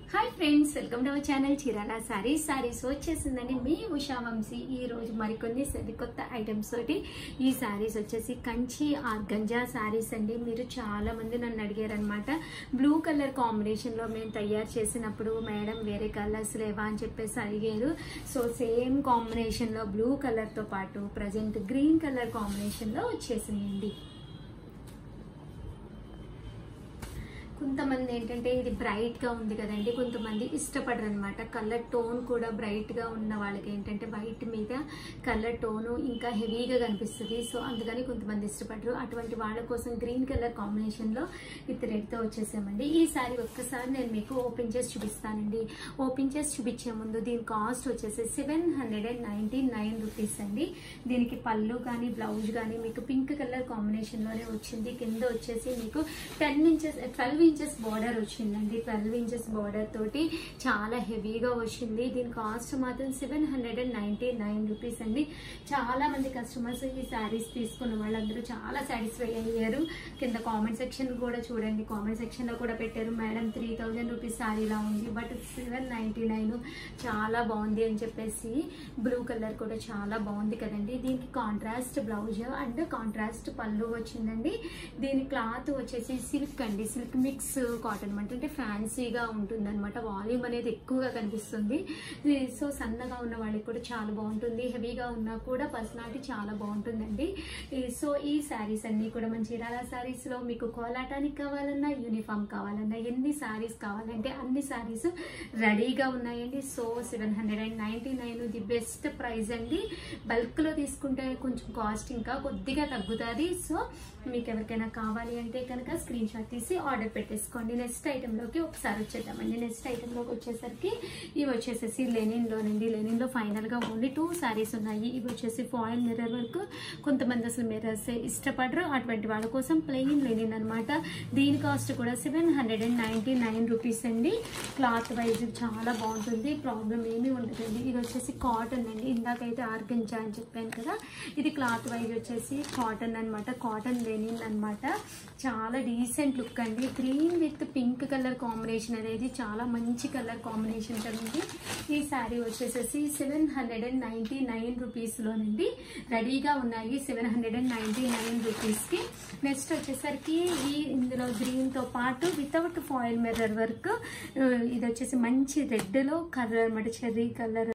hi friends welcome to our channel Chirala saris saris వచ్చేసిందండి మీ ఉషా వంశీ ఈ రోజు మరికొన్ని సరికొత్త ఐటమ్స్ తోటి ఈ సారీస్ వచ్చేసి కంచి ఆర్గంజా సారీస్ అండి మీరు చాలా మంది నన్ను అడిగారు అనమాట బ్లూ కలర్ కాంబినేషన్ లో మేము తయారు చేసినప్పుడు మేడం వేరే కలర్స్ లేవా అని చెప్పేసి అడిగారు సో సేమ్ కాంబినేషన్ లో బ్లూ కలర్ తో పాటు ప్రజెంట్ గ్రీన్ కలర్ కాంబినేషన్ లో వచ్చేసిందండి కొంతమంది ఏంటంటే ఇది బ్రైట్ గా ఉంది కదండి కొంతమంది ఇష్టపడరు అనమాట కలర్ టోన్ కూడా బ్రైట్ గా ఉన్న వాళ్ళకి ఏంటంటే వైట్ మీద కలర్ టోన్ ఇంకా హెవీగా కనిపిస్తుంది సో అందుకని కొంతమంది ఇష్టపడరు అటువంటి వాళ్ళ కోసం గ్రీన్ కలర్ కాంబినేషన్ లో విత్ రెడ్ తో వచ్చేసామండి ఈ సారీ ఒక్కసారి నేను మీకు ఓపెన్ చేసి చూపిస్తానండి ఓపెన్ చేసి చూపించే ముందు దీని కాస్ట్ వచ్చేసి seven hundred and ninety nine rupees అండి దీనికి పళ్ళు కానీ బ్లౌజ్ కానీ మీకు పింక్ కలర్ కాంబినేషన్ లోనే వచ్చింది కింద వచ్చేసి మీకు ten inches twelve inches border వచ్చిందండి ట్వెల్వ్ ఇంచెస్ బార్డర్ తోటి చాలా హెవీగా వచ్చింది దీని కాస్ట్ మాత్రం seven hundred and ninety nine rupees అండి చాలా మంది కస్టమర్స్ ఈ శారీస్ తీసుకున్న వాళ్ళందరూ చాలా సాటిస్ఫై అయ్యారు కింద కామెంట్ సెక్షన్ కూడా చూడండి కామెంట్ సెక్షన్ లో కూడా పెట్టారు మేడం త్రీ థౌజండ్ రూపీస్ శారీలా ఉంది బట్ సెవెన్ నైన్టీ నైన్ చాలా బాగుంది అని చెప్పేసి బ్లూ కలర్ కూడా చాలా బాగుంది కదండి దీనికి కాంట్రాస్ట్ బ్లౌజ్ అండ్ కాంట్రాస్ట్ పళ్ళు వచ్చిందండి దీని క్లాత్ వచ్చేసి సిల్క్ అండి సిల్క్ మిక్స్ కాటన్ అనమాట అంటే ఫ్యాన్సీగా ఉంటుంది అనమాట వాల్యూమ్ అనేది ఎక్కువగా కనిపిస్తుంది ఇది సో సన్నగా ఉన్న వాళ్ళకి కూడా చాలా బాగుంటుంది హెవీగా ఉన్నా కూడా పర్సనాలిటీ చాలా బాగుంటుందండి ఈ- సో ఈ శారీస్ అన్ని కూడా మన చీరాల శారీస్ లో మీకు కోలాటానికి కావాలన్నా యూనిఫామ్ కావాలన్నా ఎన్ని శారీస్ కావాలంటే అన్ని శారీస్ రెడీగా ఉన్నాయండి so seven hundred and ninety nine the best price అండి బల్క్ లో తీసుకుంటే కొంచెం కాస్ట్ ఇంకా కొద్దిగా తగ్గుతుంది సో మీకు ఎవరికైనా కావాలి అంటే కనుక స్క్రీన్ షాట్ తీసి ఆర్డర్ పెట్టేసుకోండి నెక్స్ట్ ఐటెంలోకి ఒకసారి వచ్చేద్దామండి నెక్స్ట్ ఐటెంలోకి వచ్చేసరికి ఇవి వచ్చేసేసి లెనిన్లోనండి లెనిన్లో ఫైనల్గా ఓన్లీ టూ శారీస్ ఉన్నాయి ఇవి వచ్చేసి ఫాయిల్ మిర్రర్ వర్క్ కొంతమంది అసలు మిర్రర్స్ ఇష్టపడరు అటువంటి వాళ్ళ కోసం ప్లెయిన్ లెనిన్ అనమాట దీని కాస్ట్ కూడా seven hundred and ninety nine rupees అండి క్లాత్ వైజ్ చాలా బాగుంటుంది ప్రాబ్లం ఏమీ ఉండదండి ఇది వచ్చేసి కాటన్ అండి ఇందాకైతే ఆర్గంజా అని చెప్పాను కదా ఇది క్లాత్ వైజ్ వచ్చేసి కాటన్ అన్నమాట కాటన్ లెనిన్ అన్నమాట చాలా డీసెంట్ లుక్ అండి green with pink colour combination అనేది చాలా మంచి కలర్ కాంబినేషన్ కదండి ఈ శారీ వచ్చేసేసి seven hundred and ninety nine రూపీస్లోనండి రెడీగా ఉన్నాయి seven hundred and ninety nine రూపీస్కి నెక్స్ట్ వచ్చేసరికి ఈ ఇందులో గ్రీన్తో పాటు వితౌట్ ఫాయిల్ మిర్రర్ వర్క్ ఇది వచ్చేసి మంచి రెడ్లో కలర్ అనమాట చెర్రీ కలర్